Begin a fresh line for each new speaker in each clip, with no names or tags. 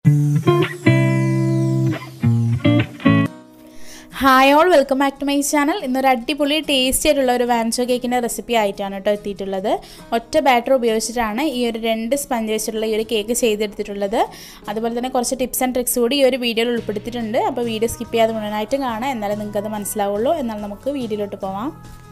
hi all welcome back to my channel ഇന്നൊരു അടിപൊളി tasty ആയിട്ടുള്ള ഒരു വാൻസോ കേക്കിൻ്റെ റെസിപ്പി ആയിട്ടാണ് കേട്ടോ എത്തിയിട്ടുള്ളത് ഒറ്റ ബാറ്റർ ഉപയോഗിച്ചിട്ടാണ് ഈ ഒരു രണ്ട് സ്പഞ്ച് വെച്ചിട്ടുള്ള ഈ ഒരു കേക്ക് ചെയ്തെടുത്തിട്ടുള്ളത് അതുപോലെ തന്നെ കുറച്ച് ടിപ്സ് ആൻഡ് ട്രിക്സ് കൂടി ഈ ഒരു വീഡിയോയിൽ ഉൾപ്പെടുത്തിയിട്ടുണ്ട് അപ്പോൾ വീഡിയോ സ്കിപ്പ് ചെയ്യാതെ മുഴുവനായിട്ടും കാണാം എന്നാലും നിങ്ങൾക്കത് മനസ്സിലാവുള്ളൂ എന്നാൽ നമുക്ക് വീഡിയോയിലോട്ട് പോവാം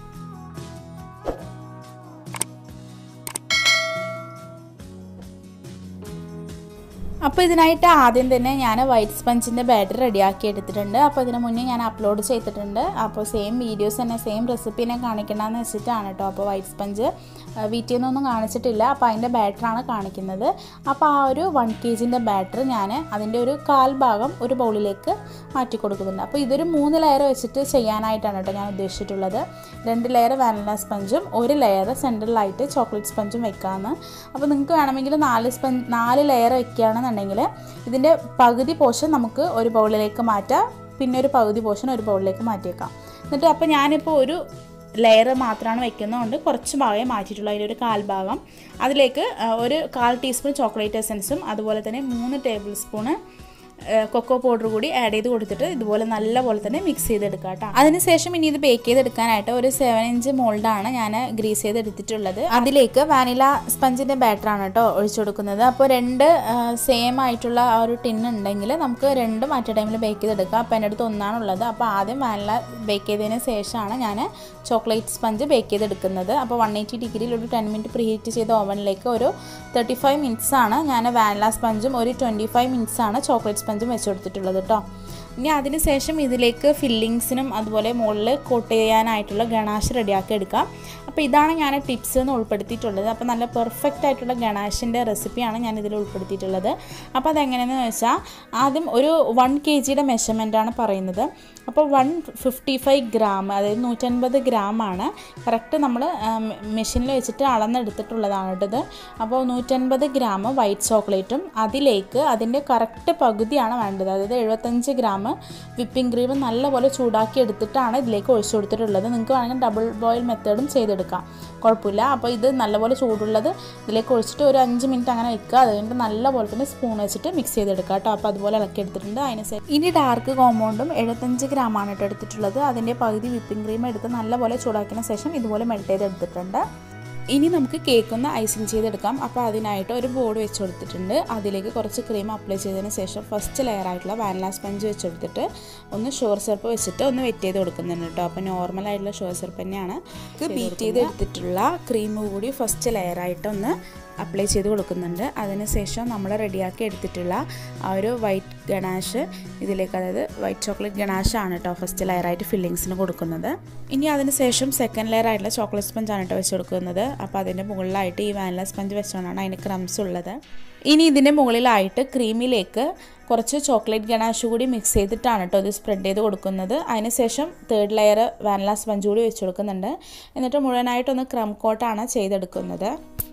അപ്പോൾ ഇതിനായിട്ട് ആദ്യം തന്നെ ഞാൻ വൈറ്റ് സ്പഞ്ചിൻ്റെ ബാറ്റർ റെഡിയാക്കി എടുത്തിട്ടുണ്ട് അപ്പോൾ ഇതിന് മുന്നേ ഞാൻ അപ്ലോഡ് ചെയ്തിട്ടുണ്ട് അപ്പോൾ സെയിം വീഡിയോസ് തന്നെ സെയിം റെസിപ്പി തന്നെ കാണിക്കണമെന്ന് വെച്ചിട്ടാണ് കേട്ടോ അപ്പോൾ വൈറ്റ് സ്പഞ്ച് വീട്ടിൽ നിന്നൊന്നും കാണിച്ചിട്ടില്ല അപ്പോൾ അതിൻ്റെ ബാറ്ററാണ് കാണിക്കുന്നത് അപ്പോൾ ആ ഒരു വൺ കെ ജിൻ്റെ ബാറ്റർ ഞാൻ അതിൻ്റെ ഒരു കാൽ ഭാഗം ഒരു ബൗളിലേക്ക് മാറ്റി കൊടുക്കുന്നുണ്ട് അപ്പോൾ ഇതൊരു മൂന്ന് ലെയർ വെച്ചിട്ട് ചെയ്യാനായിട്ടാണ് കേട്ടോ ഞാൻ ഉദ്ദേശിച്ചിട്ടുള്ളത് രണ്ട് ലെയർ വാനില സ്പഞ്ചും ഒരു ലെയർ സെൻട്രലായിട്ട് ചോക്ലേറ്റ് സ്പഞ്ചും വെക്കാമെന്ന് അപ്പോൾ നിങ്ങൾക്ക് വേണമെങ്കിൽ നാല് സ്പഞ്ച് നാല് ലെയർ വെക്കുകയാണെന്നുണ്ടെങ്കിൽ ഇതിൻ്റെ പകുതി പോർഷൻ നമുക്ക് ഒരു ബൗളിലേക്ക് മാറ്റാം പിന്നെ ഒരു പകുതി പോർഷൻ ഒരു ബൗളിലേക്ക് മാറ്റിയേക്കാം എന്നിട്ട് അപ്പോൾ ഞാനിപ്പോൾ ഒരു ലെയർ മാത്രമാണ് വെക്കുന്നതുകൊണ്ട് കുറച്ച് ഭാഗമേ മാറ്റിയിട്ടുള്ളൂ അതിലൊരു കാൽ ഭാഗം അതിലേക്ക് ഒരു കാൽ ടീസ്പൂൺ ചോക്ലേറ്റ് എസൻസും അതുപോലെ തന്നെ മൂന്ന് ടേബിൾ സ്പൂണ് കൊക്കോ പൗഡർ കൂടി ആഡ് ചെയ്ത് കൊടുത്തിട്ട് ഇതുപോലെ നല്ല പോലെ തന്നെ മിക്സ് ചെയ്തെടുക്കുക കേട്ടോ അതിനുശേഷം ഇനി ഇത് ബേക്ക് ചെയ്തെടുക്കാനായിട്ട് ഒരു സെവൻ ഇഞ്ച് മോൾഡാണ് ഞാൻ ഗ്രീസ് ചെയ്തെടുത്തിട്ടുള്ളത് അതിലേക്ക് വാനില സ്പഞ്ചിൻ്റെ ബാറ്ററാണ് കേട്ടോ ഒഴിച്ചു കൊടുക്കുന്നത് അപ്പോൾ രണ്ട് സെയിം ആയിട്ടുള്ള ആ ഒരു ടിൻ ഉണ്ടെങ്കിൽ നമുക്ക് രണ്ടും അറ്റ് ടൈമിൽ ബേക്ക് ചെയ്തെടുക്കാം അപ്പോൾ എൻ്റെ അടുത്ത് ഒന്നാണുള്ളത് അപ്പോൾ ആദ്യം വാനില ബേക്ക് ചെയ്തതിന് ശേഷമാണ് ഞാൻ ചോക്ലേറ്റ് സ്പഞ്ച് ബേക്ക് ചെയ്തെടുക്കുന്നത് അപ്പോൾ വൺ എയ്റ്റി ഡിഗ്രിയിൽ ഒരു ടെൻ മിനിറ്റ് പ്രീ ഹീറ്റ് ചെയ്ത ഓവനിലേക്ക് ഒരു തേർട്ടി ഫൈവ് മിനിറ്റ്സ് ആണ് ഞാൻ വാനില സ്പഞ്ചും ഒരു ട്വൻറ്റി ഫൈവ് മിനിറ്റ്സ് ആണ് ചോക്ലേറ്റ് സ്പഞ്ചും വെച്ച് കൊടുത്തിട്ടുള്ളത് കേട്ടോ ഇനി അതിന് ശേഷം ഇതിലേക്ക് ഫില്ലിങ്സിനും അതുപോലെ മുകളിൽ കോട്ട് ചെയ്യാനായിട്ടുള്ള ഗണാഷ് റെഡിയാക്കി എടുക്കാം അപ്പോൾ ഇതാണ് ഞാൻ ടിപ്സ് എന്ന് ഉൾപ്പെടുത്തിയിട്ടുള്ളത് അപ്പോൾ നല്ല പെർഫെക്റ്റ് ആയിട്ടുള്ള ഗണാഷിൻ്റെ റെസിപ്പിയാണ് ഞാൻ ഇതിൽ ഉൾപ്പെടുത്തിയിട്ടുള്ളത് അപ്പോൾ അതെങ്ങനെയെന്ന് വെച്ചാൽ ആദ്യം ഒരു വൺ കെ ജിയുടെ മെഷർമെൻറ്റാണ് പറയുന്നത് അപ്പോൾ വൺ ഫിഫ്റ്റി ഫൈവ് ഗ്രാം അതായത് നൂറ്റൻപത് ഗ്രാമാണ് കറക്റ്റ് നമ്മൾ മെഷീനിൽ വെച്ചിട്ട് അളന്നെടുത്തിട്ടുള്ളതാണ് കേട്ടത് അപ്പോൾ നൂറ്റൻപത് ഗ്രാം വൈറ്റ് ചോക്ലേറ്റും അതിലേക്ക് അതിൻ്റെ കറക്റ്റ് പകുതിയാണ് വേണ്ടത് അതായത് എഴുപത്തഞ്ച് ഗ്രാം വിപ്പിംഗ് ക്രീം നല്ലപോലെ ചൂടാക്കി എടുത്തിട്ടാണ് ഇതിലേക്ക് ഒഴിച്ചു കൊടുത്തിട്ടുള്ളത് നിങ്ങൾക്ക് വേണമെങ്കിൽ ഡബിൾ ബോയിൽ മെത്തേഡും ചെയ്തെടുക്കാം കുഴപ്പമില്ല അപ്പോൾ ഇത് നല്ലപോലെ ചൂടുള്ളത് ഇതിലേക്ക് ഒഴിച്ചിട്ട് ഒരു അഞ്ച് മിനിറ്റ് അങ്ങനെ വെക്കുക അത് കഴിഞ്ഞിട്ട് നല്ലപോലെ തന്നെ സ്പൂൺ വെച്ചിട്ട് മിക്സ് ചെയ്തെടുക്കുക കേട്ടോ അപ്പോൾ അതുപോലെ ഇളക്കി എടുത്തിട്ടുണ്ട് അതിന് ശേഷം ഇനി ഡാർക്ക് കോമ്പൗണ്ടും എഴുപത്തഞ്ച് ഗ്രാമാണ് കേട്ടോ എടുത്തിട്ടുള്ളത് അതിൻ്റെ പകുതി വിപ്പിംഗ് ക്രീം എടുത്ത് നല്ലപോലെ ചൂടാക്കിയതിന് ശേഷം ഇതുപോലെ മെൽറ്റ് ചെയ്തെടുത്തിട്ടുണ്ട് ഇനി നമുക്ക് കേക്ക് ഒന്ന് ഐസിങ് ചെയ്തെടുക്കാം അപ്പോൾ അതിനായിട്ട് ഒരു ബോർഡ് വെച്ച് കൊടുത്തിട്ടുണ്ട് അതിലേക്ക് കുറച്ച് ക്രീം അപ്ലൈ ചെയ്തതിന് ശേഷം ഫസ്റ്റ് ലെയർ ആയിട്ടുള്ള വാനില സ്പഞ്ച് വെച്ച് കൊടുത്തിട്ട് ഒന്ന് ഷുഗർ സിറപ്പ് വെച്ചിട്ട് ഒന്ന് വെറ്റ് ചെയ്ത് കൊടുക്കുന്നുണ്ട് കേട്ടോ അപ്പോൾ നോർമൽ ആയിട്ടുള്ള ഷുഗർ സിറപ്പ് തന്നെയാണ് ബീറ്റ് ചെയ്ത് എടുത്തിട്ടുള്ള ക്രീം കൂടി ഫസ്റ്റ് ലെയർ ആയിട്ട് ഒന്ന് അപ്ലൈ ചെയ്ത് കൊടുക്കുന്നുണ്ട് അതിനുശേഷം നമ്മൾ റെഡിയാക്കി എടുത്തിട്ടുള്ള ആ ഒരു വൈറ്റ് ഗണാഷ് ഇതിലേക്ക് അതായത് വൈറ്റ് ചോക്ലേറ്റ് ഗണാഷ് ആണ് കേട്ടോ ഫസ്റ്റ് ലെയറായിട്ട് ഫില്ലിങ്സിന് കൊടുക്കുന്നത് ഇനി അതിനുശേഷം സെക്കൻഡ് ലെയർ ആയിട്ടുള്ള ചോക്ലേറ്റ് സ്പഞ്ച് ആണ് കേട്ടോ വെച്ച് കൊടുക്കുന്നത് അപ്പോൾ അതിൻ്റെ മുകളിലായിട്ട് ഈ വാനില സ്പഞ്ച് വെച്ചുകൊണ്ടാണ് അതിന് ക്രംസ് ഉള്ളത് ഇനി ഇതിൻ്റെ മുകളിലായിട്ട് ക്രീമിലേക്ക് കുറച്ച് ചോക്ലേറ്റ് ഗണാഷ് കൂടി മിക്സ് ചെയ്തിട്ടാണ് കേട്ടോ ഇത് സ്പ്രെഡ് ചെയ്ത് കൊടുക്കുന്നത് അതിനുശേഷം തേർഡ് ലെയർ വാനില സ്പഞ്ച് കൂടി വെച്ച് കൊടുക്കുന്നുണ്ട് എന്നിട്ട് മുഴുവനായിട്ടൊന്ന് ക്രം കോട്ടാണ് ചെയ്തെടുക്കുന്നത്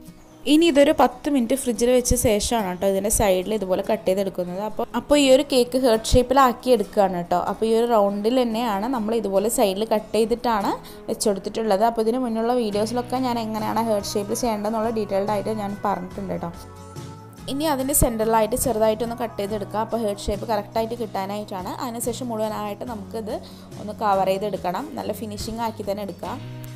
ഇനി ഇതൊരു പത്ത് മിനിറ്റ് ഫ്രിഡ്ജിൽ വെച്ച ശേഷമാണ് കേട്ടോ ഇതിൻ്റെ സൈഡിൽ ഇതുപോലെ കട്ട് ചെയ്തെടുക്കുന്നത് അപ്പോൾ അപ്പോൾ ഈ ഒരു കേക്ക് ഹേർട്ട് ഷേപ്പിലാക്കി എടുക്കുകയാണ് കേട്ടോ അപ്പോൾ ഈ ഒരു റൗണ്ടിൽ തന്നെയാണ് നമ്മൾ ഇതുപോലെ സൈഡിൽ കട്ട് ചെയ്തിട്ടാണ് വെച്ചുകൊടുത്തിട്ടുള്ളത് അപ്പോൾ ഇതിന് മുന്നുള്ള വീഡിയോസിലൊക്കെ ഞാൻ എങ്ങനെയാണ് ഹേർട്ട് ഷേപ്പിൽ ചെയ്യേണ്ടതെന്നുള്ള ഡീറ്റെയിൽഡ് ആയിട്ട് ഞാൻ പറഞ്ഞിട്ടുണ്ട് കേട്ടോ ഇനി അതിൻ്റെ സെൻറ്ററിലായിട്ട് ചെറുതായിട്ടൊന്ന് കട്ട് ചെയ്തെടുക്കുക അപ്പോൾ ഹേർട്ട് ഷേപ്പ് കറക്റ്റായിട്ട് കിട്ടാനായിട്ടാണ് അതിനുശേഷം മുഴുവനായിട്ട് നമുക്കിത് ഒന്ന് കവർ ചെയ്തെടുക്കണം നല്ല ഫിനിഷിംഗ് ആക്കി തന്നെ എടുക്കുക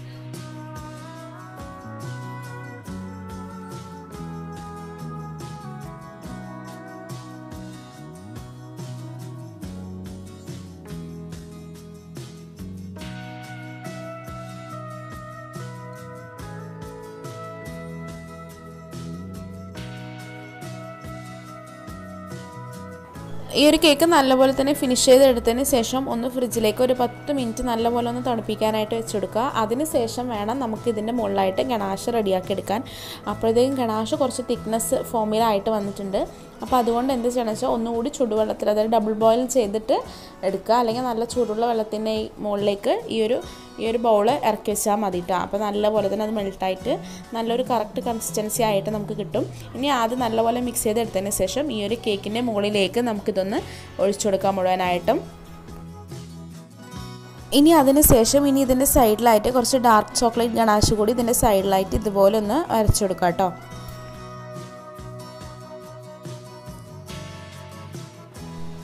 ഈ ഒരു കേക്ക് നല്ലപോലെ തന്നെ ഫിനിഷ് ചെയ്തെടുത്തതിന് ശേഷം ഒന്ന് ഫ്രിഡ്ജിലേക്ക് ഒരു പത്ത് മിനിറ്റ് നല്ലപോലെ ഒന്ന് തണുപ്പിക്കാനായിട്ട് വെച്ചെടുക്കുക അതിന് ശേഷം വേണം നമുക്ക് ഇതിൻ്റെ മുകളിലായിട്ട് ഗണാഷ് റെഡിയാക്കി എടുക്കാൻ അപ്പോഴത്തേക്കും ഗണാഷ് കുറച്ച് തിക്നെസ് ഫോമിലായിട്ട് വന്നിട്ടുണ്ട് അപ്പോൾ അതുകൊണ്ട് എന്ത് ചെയ്യണം വെച്ചാൽ ഒന്നുകൂടി ചൂടുവെള്ളത്തിൽ അതായത് ഡബിൾ ബോയിൽ ചെയ്തിട്ട് എടുക്കുക അല്ലെങ്കിൽ നല്ല ചൂടുള്ള വെള്ളത്തിൻ്റെ മുകളിലേക്ക് ഈ ഒരു ഈ ഒരു ബൗൾ ഇറക്കി വെച്ചാൽ മതി കേട്ടോ അപ്പോൾ നല്ലപോലെ തന്നെ അത് മെൽട്ടായിട്ട് നല്ലൊരു കറക്റ്റ് കൺസിസ്റ്റൻസി ആയിട്ട് നമുക്ക് കിട്ടും ഇനി ആദ്യം നല്ലപോലെ മിക്സ് ചെയ്തെടുത്തതിന് ശേഷം ഈ ഒരു കേക്കിൻ്റെ മുകളിലേക്ക് നമുക്കിതൊന്ന് ഒഴിച്ചു കൊടുക്കാം മുഴുവനായിട്ടും ഇനി അതിന് ശേഷം ഇനി ഇതിൻ്റെ സൈഡിലായിട്ട് കുറച്ച് ഡാർക്ക് ചോക്ലേറ്റ് ഗണാഷ് കൂടി ഇതിൻ്റെ സൈഡിലായിട്ട് ഇതുപോലെ ഒന്ന് വരച്ചു കൊടുക്കാം കേട്ടോ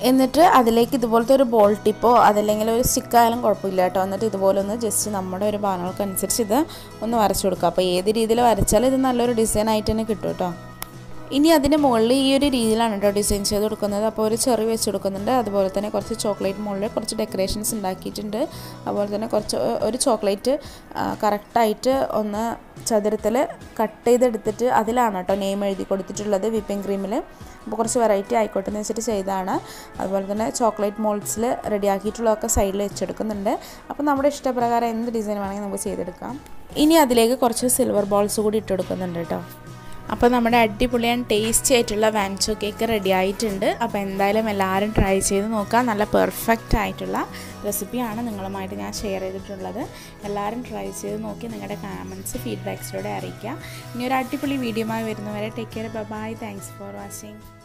എന്നിട്ട് അതിലേക്ക് ഇതുപോലത്തെ ഒരു ബോൾ ടിപ്പോ അതല്ലെങ്കിൽ ഒരു സ്റ്റിക്കായാലും കുഴപ്പമില്ല കേട്ടോ എന്നിട്ട് ഇതുപോലെ ഒന്ന് ജസ്റ്റ് നമ്മുടെ ഒരു ഭാവനകൾക്കനുസരിച്ച് ഇത് ഒന്ന് വരച്ചു കൊടുക്കുക അപ്പോൾ ഏത് രീതിയിൽ വരച്ചാലും ഇത് നല്ലൊരു ഡിസൈൻ ആയിട്ട് തന്നെ കിട്ടും കേട്ടോ ഇനി അതിൻ്റെ മുകളിൽ ഈ ഒരു രീതിയിലാണ് കേട്ടോ ഡിസൈൻ ചെയ്ത് കൊടുക്കുന്നത് അപ്പോൾ ഒരു ചെറി വെച്ച് കൊടുക്കുന്നുണ്ട് അതുപോലെ തന്നെ കുറച്ച് ചോക്ലേറ്റ് മുകളിൽ കുറച്ച് ഡെക്കറേഷൻസ് ഉണ്ടാക്കിയിട്ടുണ്ട് അതുപോലെ തന്നെ കുറച്ച് ഒരു ചോക്ലേറ്റ് കറക്റ്റായിട്ട് ഒന്ന് ചതുരത്തിൽ കട്ട് ചെയ്തെടുത്തിട്ട് അതിലാണ് കേട്ടോ നെയിം എഴുതി കൊടുത്തിട്ടുള്ളത് വിപ്പിംഗ് ക്രീമിൽ അപ്പോൾ കുറച്ച് വെറൈറ്റി ആയിക്കോട്ടെ എന്ന് വെച്ചിട്ട് ചെയ്തതാണ് അതുപോലെ തന്നെ ചോക്ലേറ്റ് മോൾഡ്സിൽ റെഡിയാക്കിയിട്ടുള്ളതൊക്കെ സൈഡിൽ വെച്ചെടുക്കുന്നുണ്ട് അപ്പോൾ നമ്മുടെ ഇഷ്ടപ്രകാരം എന്ത് ഡിസൈൻ വേണമെങ്കിൽ നമുക്ക് ചെയ്തെടുക്കാം ഇനി അതിലേക്ക് കുറച്ച് സിൽവർ ബോൾസ് കൂടി ഇട്ട് കൊടുക്കുന്നുണ്ട് കേട്ടോ അപ്പോൾ നമ്മുടെ അടിപൊളിയാൻ ടേസ്റ്റി ആയിട്ടുള്ള വാൻചോ കേക്ക് റെഡി ആയിട്ടുണ്ട് അപ്പോൾ എന്തായാലും എല്ലാവരും ട്രൈ ചെയ്ത് നോക്കുക നല്ല പെർഫെക്റ്റ് ആയിട്ടുള്ള റെസിപ്പിയാണ് നിങ്ങളുമായിട്ട് ഞാൻ ഷെയർ ചെയ്തിട്ടുള്ളത് എല്ലാവരും ട്രൈ ചെയ്ത് നോക്കി നിങ്ങളുടെ കമൻസ് ഫീഡ്ബാക്സിലൂടെ അറിയിക്കുക ഇനി ഒരു അടിപൊളി വീഡിയോമായി വരുന്നവരെ take care bye thanks for watching